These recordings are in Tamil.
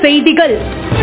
செய்திகள்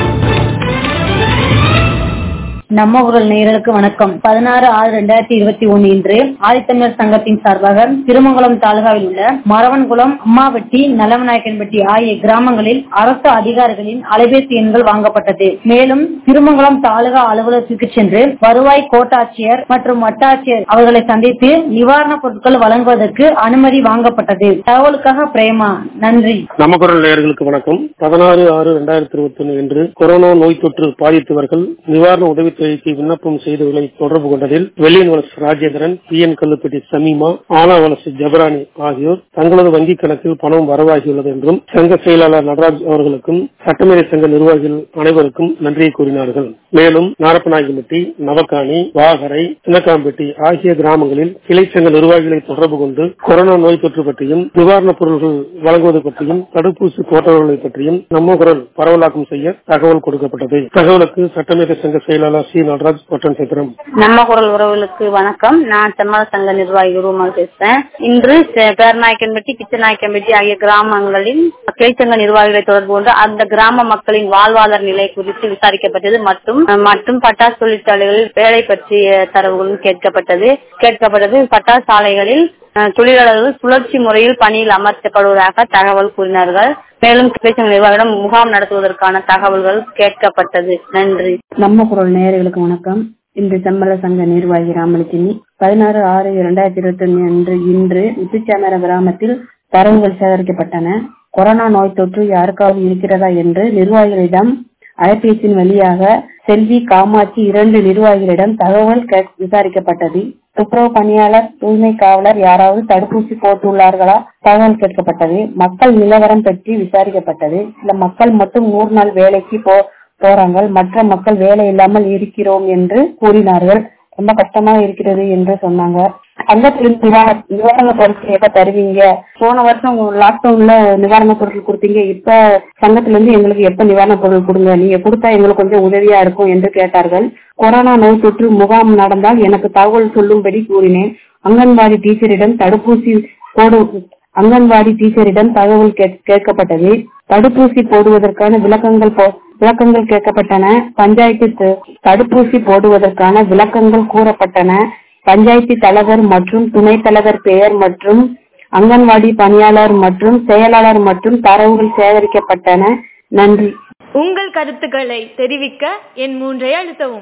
நம்ம குரல் நேயர்களுக்கு வணக்கம் பதினாறு ஆறு ரெண்டாயிரத்தி இருபத்தி ஒன்னு இன்று ஆதித்தமிழர் சங்கத்தின் சார்பாக திருமங்கலம் தாலுகாவில் உள்ள மரவன்குளம் அம்மாவட்டி நல்லவநாயக்கன்பட்டி ஆகிய கிராமங்களில் அரசு அதிகாரிகளின் அலைபேசி எண்கள் வாங்கப்பட்டது மேலும் திருமங்கலம் தாலுகா அலுவலகத்திற்கு சென்று வருவாய் கோட்டாட்சியர் மற்றும் வட்டாட்சியர் அவர்களை சந்தித்து நிவாரணப் பொருட்கள் வழங்குவதற்கு அனுமதி வாங்கப்பட்டது தகவலுக்காக பிரேமா நன்றி நம்ம குரல் நேயர்களுக்கு வணக்கம் பதினாறு ஆறு இரண்டாயிரத்தி இருபத்தி ஒன்று இன்று கொரோனா நோய் தொற்று பாதித்தவர்கள் நிவாரண உதவித்தொகைக்கு விண்ணப்பம் செய்தவர்களை தொடர்பு கொண்டதில் வெள்ளியன் வலசு ராஜேந்திரன் பி என் கல்லுப்பட்டி சமீமா ஆனா வலசு ஜபரானி ஆகியோர் தங்களது வங்கிக் கணக்கில் பணம் வரவாகியுள்ளது என்றும் சங்க செயலாளர் நடராஜ் அவர்களுக்கும் சட்டமேதை சங்க நிர்வாகிகள் அனைவருக்கும் நன்றியை கூறினார்கள் மேலும் நாரப்பநாயகம்பட்டி நவக்காணி வாகரை சின்னக்காம்பட்டி ஆகிய கிராமங்களில் கிளை சங்க நிர்வாகிகளை தொடர்பு கொண்டு கொரோனா நோய் தொற்று பற்றியும் நிவாரணப் பொருட்கள் வழங்குவது பற்றியும் தடுப்பூசி போட்டவர்களை பற்றியும் நம்ம குரல் பரவலாக்கம் செய்ய தகவல் கொடுக்கப்பட்டது தகவலுக்கு சட்டமேதை சங்க செயலாளர் சி நடராஜ் ஒட்டன் சித்திரம் நம்ம குரல் உறவுகளுக்கு வணக்கம் நான் செம்மல சங்க நிர்வாகி குருமால் பேசுறேன் இன்று செ- பேரநாயக்கன்பட்டி கிச்சநாயக்கன்பட்டி ஆகிய கிராமங்களில் கிளைச்சங்க நிர்வாகிகளை தொடர்பு கொண்டு அந்த கிராம மக்களின் வாழ்வாதார நிலை குறித்து விசாரிக்கப்பட்டது மற்றும் மற்றும் பட்டாசு தொழிற்சாலைகளில் வேலை பற்றிய தரவுகளும் கேட்கப்பட்டது கேட்கப்பட்டது பட்டாசு ஆலைகளில் அஹ், தொழிலாளர்கள் சுழற்சி முறையில் பணியில் அமர்த்தப்படுவதாக தகவல் கூறினார்கள் மேலும் கிளைச்சங்க நிர்வாகிடம் முகாம் நடத்துவதற்கான தகவல்கள் கேட்கப்பட்டது நன்றி நம்ம குரல் நேயர்களுக்கு வணக்கம் இன்று செம்மல சங்க நிர்வாகி ராமலட்சுமி பதினாறு ஆறு இரண்டாயிரத்தி இருபத்தி ஒன்னு அன்று இன்று முத்துச்சாமர கிராமத்தில் தரவுகள் சேகரிக்கப்பட்டன கொரோனா நோய் தொற்று யாருக்காவது இருக்கிறதா என்று நிர்வாகிகளிடம் அலைபேசியின் வழியாக செல்வி காமாட்சி இரண்டு நிர்வாகிகளிடம் தகவல் கே- விசாரிக்கப்பட்டது துப்புரவு பணியாளர் தூய்மை காவலர் யாராவது தடுப்பூசி போட்டுள்ளார்களா தகவல் கேட்கப்பட்டது மக்கள் நிலவரம் பற்றி விசாரிக்கப்பட்டது சில மக்கள் மட்டும் நூறு நாள் வேலைக்கு போ போறாங்க மற்ற மக்கள் வேலை இல்லாமல் இருக்கிறோம் என்று கூறினார்கள் ரொம்ப கஷ்டமா இருக்கிறது என்று சொன்னாங்க சங்கத்திலிருந்து நிவாரண நிவாரண பொருட்கள் எப்ப தருவீங்க போன வருஷம் லாக்டவுன்ல நிவாரண பொருட்கள் கொடுத்தீங்க இப்ப சங்கத்துல இருந்து எங்களுக்கு எப்ப நிவாரண பொருள் கொடுங்க நீங்க கொடுத்தா எங்களுக்கு கொஞ்சம் உதவியா இருக்கும் என்று கேட்டார்கள் கொரோனா நோய் தொற்று முகாம் நடந்தால் எனக்கு தகவல் சொல்லும்படி கூறினேன் அங்கன்வாடி டீச்சரிடம் தடுப்பூசி போடு அங்கன்வாடி டீச்சரிடம் தகவல் கேட்- கேட்கப்பட்டது தடுப்பூசி போடுவதற்கான விளக்கங்கள் போ- விளக்கங்கள் கேட்கப்பட்டன பஞ்சாயத்து த- தடுப்பூசி போடுவதற்கான விளக்கங்கள் கூறப்பட்டன பஞ்சாயத்து தலைவர் மற்றும் துணைத் தலைவர் பெயர் மற்றும் அங்கன்வாடி பணியாளர் மற்றும் செயலாளர் மற்றும் தரவுகள் சேகரிக்கப்பட்டன நன்றி உங்கள் கருத்துக்களை தெரிவிக்க என் மூன்றை அழுத்தவும்